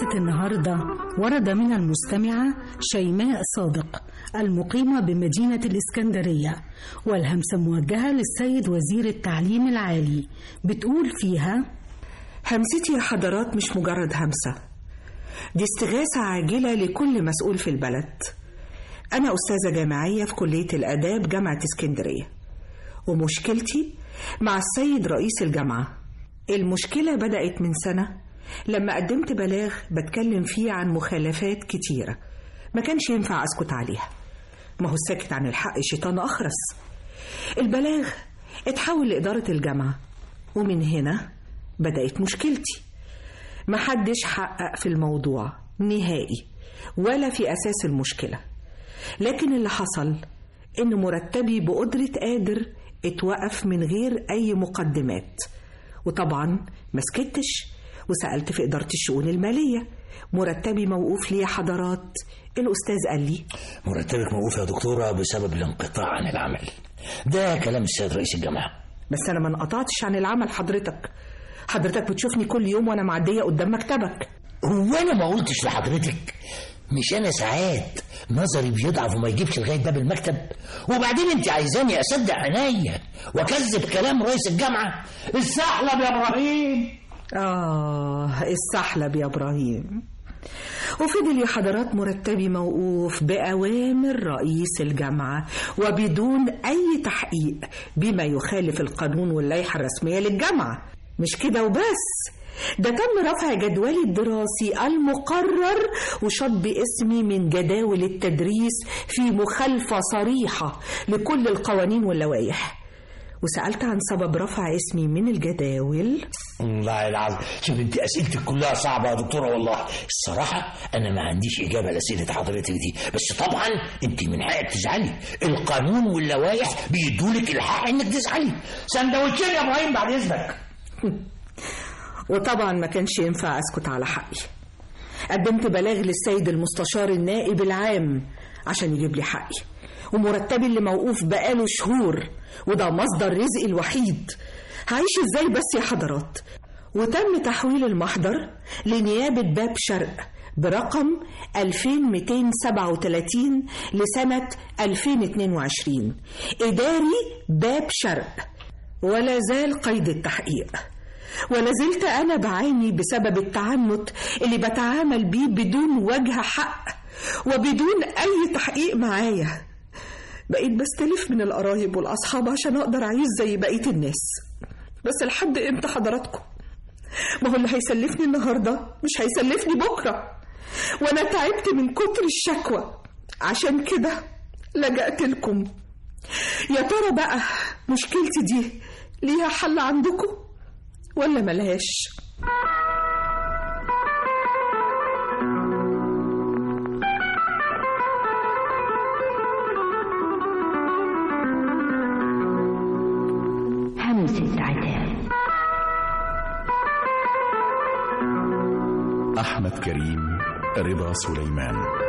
همسة النهاردة ورد من المستمعة شيماء صادق المقيمة بمدينة الإسكندرية والهمسة موجهة للسيد وزير التعليم العالي بتقول فيها همستي يا حضرات مش مجرد همسة دي استغاثة عاجلة لكل مسؤول في البلد أنا أستاذة جامعية في كلية الآداب جامعة اسكندرية ومشكلتي مع السيد رئيس الجامعة المشكلة بدأت من سنة لما قدمت بلاغ بتكلم فيه عن مخالفات كتيرة ما كانش ينفع أسكت عليها ما هو الساكت عن الحق شيطان أخرس البلاغ اتحول لإدارة الجامعة ومن هنا بدأت مشكلتي محدش حقق في الموضوع نهائي ولا في أساس المشكلة لكن اللي حصل إن مرتبي بقدرة قادر اتوقف من غير أي مقدمات وطبعا ما سكتش وسألت في إدارة الشؤون المالية مرتبي موقوف لي يا حضرات الأستاذ قال لي مرتبك موقوف يا دكتورة بسبب الانقطاع عن العمل ده كلام السيد رئيس الجامعة بس أنا ما انقطعتش عن العمل حضرتك حضرتك بتشوفني كل يوم وأنا معدية قدام مكتبك هو أنا ما قلتش لحضرتك مش أنا ساعات نظري بيضعف وما يجيبش لغاية باب المكتب وبعدين أنت عايزاني أصدق عينيا وأكذب كلام رئيس الجامعة السحلب يا إبراهيم آه السحلب يا إبراهيم وفضل يا حضرات مرتبي موقوف بأوامر رئيس الجامعة وبدون أي تحقيق بما يخالف القانون واللائحة الرسمية للجامعة مش كده وبس ده تم رفع جدولي الدراسي المقرر وشطب اسمي من جداول التدريس في مخالفة صريحة لكل القوانين واللوائح وسألت عن سبب رفع اسمي من الجداول والله العظيم شوف انت اسئلتك كلها صعبه يا دكتوره والله الصراحه انا ما عنديش اجابه لاسئله حضرتك دي بس طبعا انت من حقك تزعلي القانون واللوائح بيدولك الحق انك تزعلي سندوتشين يا ابراهيم بعد اذنك وطبعا ما كانش ينفع اسكت على حقي قدمت بلاغ للسيد المستشار النائب العام عشان يجيب لي حقي ومرتبي اللي موقوف بقاله شهور وده مصدر رزقي الوحيد هعيش ازاي بس يا حضرات وتم تحويل المحضر لنيابة باب شرق برقم 2237 لسنة 2022 إداري باب شرق ولا زال قيد التحقيق ولا زلت أنا بعاني بسبب التعنت اللي بتعامل بيه بدون وجه حق وبدون أي تحقيق معايا بقيت بستلف من القرايب والأصحاب عشان أقدر أعيش زي بقية الناس بس لحد إمتى حضراتكم؟ ما هو اللي هيسلفني النهاردة مش هيسلفني بكرة وأنا تعبت من كتر الشكوى عشان كده لجأت لكم يا ترى بقى مشكلتي دي ليها حل عندكم ولا ملهاش؟ همسة عتاب أحمد كريم رضا سليمان